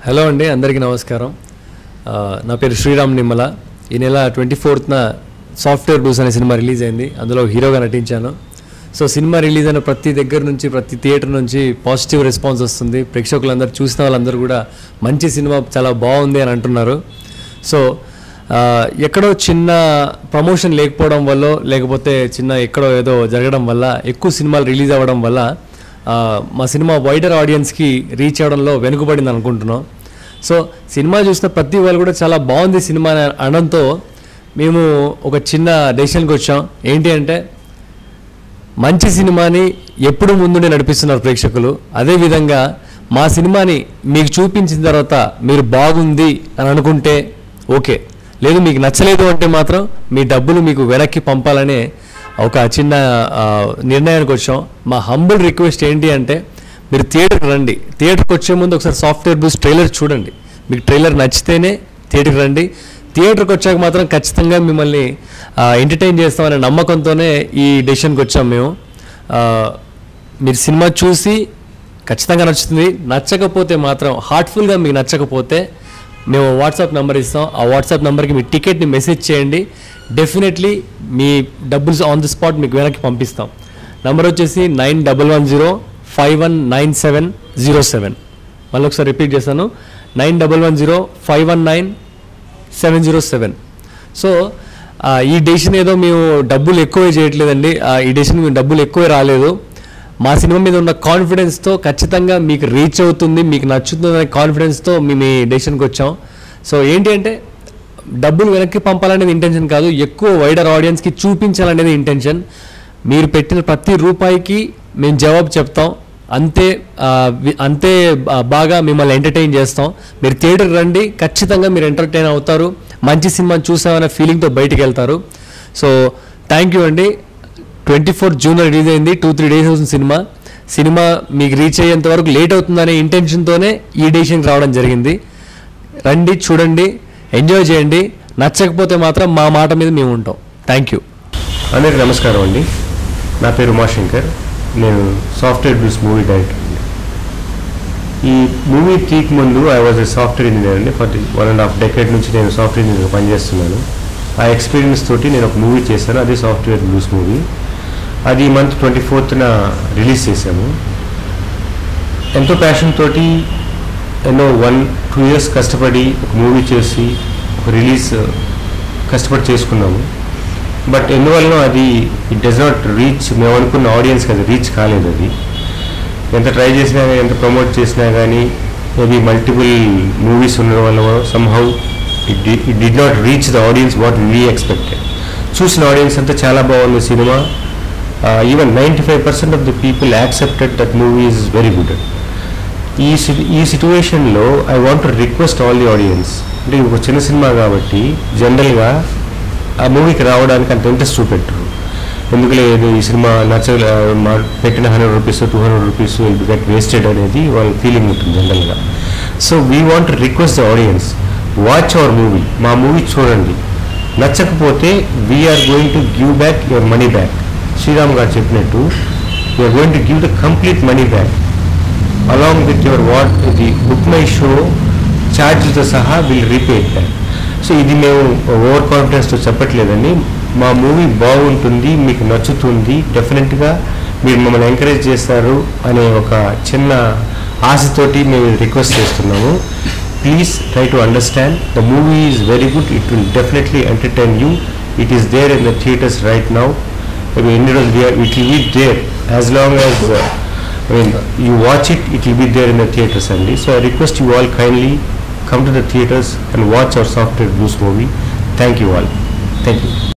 Hello అండి అందరికీ నమస్కారం ఆ, నా పేరు శ్రీరామ్ నిమ్మల ఈ నెల ట్వంటీ ఫోర్త్న సాఫ్ట్వేర్ బ్లూస్ అనే సినిమా రిలీజ్ అయింది అందులో హీరోగా నటించాను సో సినిమా రిలీజ్ అయిన ప్రతి దగ్గర నుంచి ప్రతి థియేటర్ నుంచి పాజిటివ్ రెస్పాన్స్ వస్తుంది ప్రేక్షకులందరూ చూసిన వాళ్ళందరూ కూడా మంచి సినిమా చాలా బాగుంది అని అంటున్నారు సో ఆ, ఎక్కడో చిన్న ప్రమోషన్ లేకపోవడం వల్ల లేకపోతే చిన్న ఎక్కడో ఏదో జరగడం వల్ల ఎక్కువ సినిమాలు రిలీజ్ అవ్వడం వల్ల ఆ, మా సినిమా వైడర్ ఆడియన్స్కి రీచ్ అవ్వడంలో వెనుకబడింది అనుకుంటున్నాం సో సినిమా చూసిన ప్రతి వాళ్ళు కూడా చాలా బాగుంది సినిమా అని అనడంతో మేము ఒక చిన్న డెసిషన్కి వచ్చాం ఏంటి అంటే మంచి సినిమాని ఎప్పుడు ముందుండి నడిపిస్తున్నారు ప్రేక్షకులు అదేవిధంగా మా సినిమాని మీకు చూపించిన తర్వాత మీరు బాగుంది అని అనుకుంటే ఓకే లేదు మీకు నచ్చలేదు అంటే మాత్రం మీ డబ్బులు మీకు వెనక్కి పంపాలనే ఒక చిన్న ఆ, నిర్ణయానికి వచ్చాం మా హంబుల్ రిక్వెస్ట్ ఏంటి అంటే మీరు థియేటర్కి రండి థియేటర్కి వచ్చే ముందు ఒకసారి సాఫ్ట్వేర్ బూస్ ట్రైలర్ చూడండి మీకు ట్రైలర్ నచ్చితేనే థియేటర్కి రండి థియేటర్కి వచ్చాక మాత్రం ఖచ్చితంగా మిమ్మల్ని ఎంటర్టైన్ చేస్తామనే నమ్మకంతోనే ఈ డెసిషన్కి వచ్చాం మేము ఆ, మీరు సినిమా చూసి ఖచ్చితంగా నచ్చుతుంది నచ్చకపోతే మాత్రం హార్ట్ఫుల్గా మీకు నచ్చకపోతే మేము వాట్సాప్ నెంబర్ ఇస్తాం ఆ వాట్సాప్ నెంబర్కి మీ టికెట్ని మెసేజ్ చేయండి డెఫినెట్లీ మీ డబ్బులు ఆన్ ది స్పాట్ మీకు వెనక్కి పంపిస్తాం నంబర్ వచ్చేసి nine double one zero five one nine seven zero seven మళ్ళీ ఒకసారి రిపీట్ చేస్తాను nine double one zero five one nine seven zero seven so ఆ, ఈ డెసిషన్ ఏదో మేము డబ్బులు ఎక్కువ చేయట్లేదండి ఆ, ఈ డెసిషన్ మేము డబ్బులు ఎక్కువ రాలేదు మా సినిమా మీద ఉన్న కాన్ఫిడెన్స్తో ఖచ్చితంగా మీకు రీచ్ అవుతుంది మీకు నచ్చుతుందనే కాన్ఫిడెన్స్తో మేము ఈ డెసిషన్కి వచ్చాం సో ఏంటి అంటే డబ్బులు వెనక్కి పంపాలనేది ఇంటెన్షన్ కాదు ఎక్కువ వైడర్ ఆడియన్స్కి చూపించాలనేది ఇంటెన్షన్ మీరు పెట్టిన ప్రతి రూపాయికి మేము జవాబు చెప్తాం అంతే ఆ, వి- అంతే బా- బాగా మిమ్మల్ని ఎంటర్టైన్ చేస్తాం మీరు థియేటర్కి రండి ఖచ్చితంగా మీరు ఎంటర్టైన్ అవుతారు మంచి సినిమా చూసామనే ఫీలింగ్తో బయటికి వెళ్తారు సో థ్యాంక్ యూ అండి ట్వంటీ ఫోర్ జూన్ రిలీజ్ అయింది టూ త్రీ డేస్ అవుతుంది సినిమా సినిమా మీకు రీచ్ అయ్యేంత వరకు లేట్ అవుతుందనే ఇంటెన్షన్తోనే ఈ డెసిషన్కి రావడం జరిగింది రండి చూడండి ఎంజాయ్ చేయండి నచ్చకపోతే మాత్రం మా మాట మీద మేము ఉంటాం థ్యాంక్ యూ అందరికీ నమస్కారం అండి నా పేరు ఉమాశంకర్ నేను సాఫ్ట్వేర్ బిల్స్ మూవీ డైరెక్టర్ అండి ఈ మూవీ తీక్ ముందు I was a software engineer అండి for the one and half decade నుంచి నేను సాఫ్ట్వేర్ ఇంజనీర్గా పనిచేస్తున్నాను ఆ ఎక్స్పీరియన్స్ తోటి నేను ఒక మూవీ చేశాను అదే సాఫ్ట్వేర్ బ్లూస్ మూవీ అది ఈ మంత్ ట్వంటీ ఫోర్త్న రిలీజ్ చేశాము ఎంతో ప్యాషన్ తోటి ఎన్నో వన్ టూ ఇయర్స్ కష్టపడి ఒక మూవీ చేసి ఒక రిలీజ్ కష్టపడి చేసుకున్నాము బట్ ఎందువలన అది ఇట్ డస్ నాట్ రీచ్ మేము అనుకున్న ఆడియన్స్కి అది రీచ్ కాలేదు అది ఎంత ట్రై చేసినా కానీ ఎంత ప్రమోట్ చేసినా కానీ మేబీ మల్టిపుల్ మూవీస్ ఉండడం వల్ల somehow it it did not reach the audience what we expected చూసిన ఆడియన్స్ అంతా చాలా బాగుంది cinema even ninety five percent of the people accepted that movie is very good ఈ సి- ఈ సిచ్యువేషన్లో I want to request all the audience అంటే ఇది ఒక చిన్న సినిమా కాబట్టి జనరల్గా ఆ మూవీకి రావడానికి అంత ఇంట్రెస్ట్ చూపెట్టరు ఎందుకు లేదు ఈ సినిమా నచ్చ మా పెట్టిన hundred rupees two hundred rupees will get wasted అనేది వాళ్ళ ఫీలింగ్ ఉంటుంది జనరల్గా so we want request the audience watch our movie మా మూవీ చూడండి నచ్చకపోతే we're going to give back your money back Sriram గారు చెప్పినట్టు we're going to give the complete money back along with your what the BookMyShow ఛార్జ్లతో సహా will repay back so ఇది మేము over కాన్ఫిడెన్స్తో చెప్పట్లేదండి మా మూవీ బాగుంటుంది మీకు నచ్చుతుంది డెఫినెట్గా మీరు మమ్మల్ని ఎంకరేజ్ చేస్తారు అనే ఒక చిన్న ఆశతోటి మేము రిక్వెస్ట్ చేస్తున్నాము please try to understand the movie is very good it will definitely entertain you it is there in the theatres right now ఎన్ని రోజులు it will be there as long as I mean, you watch it, it will be there in the theaters only. So I request you all kindly come to the theaters and watch our Software Blues movie. Thank you all. Thank you.